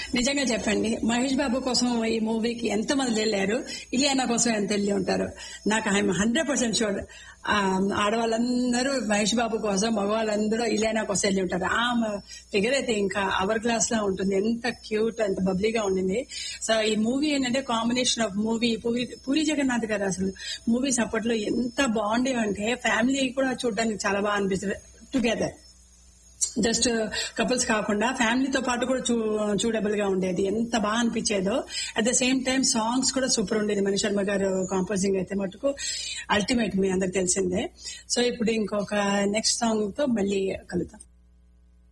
నిజంగా చెప్పండి మహేష్ బాబు కోసం ఈ మూవీకి ఎంత మంది వెళ్ళారు ఇలియానా కోసం ఎంత వెళ్ళి ఉంటారు నాకు ఐఎమ్ హండ్రెడ్ పర్సెంట్ షూర్ ఆడవాళ్ళందరూ మహేష్ బాబు కోసం మగవాళ్ళందరూ ఇలియానా కోసం వెళ్ళి ఉంటారు ఆమె ఫిగర్ అయితే ఇంకా అవర్ క్లాస్ లా ఉంటుంది ఎంత క్యూట్ ఎంత బబ్లీగా ఉండింది సో ఈ మూవీ ఏంటంటే combination of movie Puri Puri Jagannath garu అసలు మూవీస్ అప్పట్లో ఎంత బాగుండేవి అంటే ఫ్యామిలీ కూడా చూడడానికి చాలా బాగా అనిపిస్తుంది టుగెదర్ జస్ట్ కపుల్స్ కాకుండా ఫ్యామిలీతో పాటు కూడా చూ చూడబుల్ గా ఉండేది ఎంత బాగా అనిపించేదో at the same time songs కూడా సూపర్ ఉండేది మణి శర్మ గారు కాంపోజింగ్ అయితే మటుకు అల్టిమేట్ మీ అందరికి తెలిసిందే సో ఇప్పుడు ఇంకొక నెక్స్ట్ సాంగ్ తో మళ్ళీ కలుద్దాం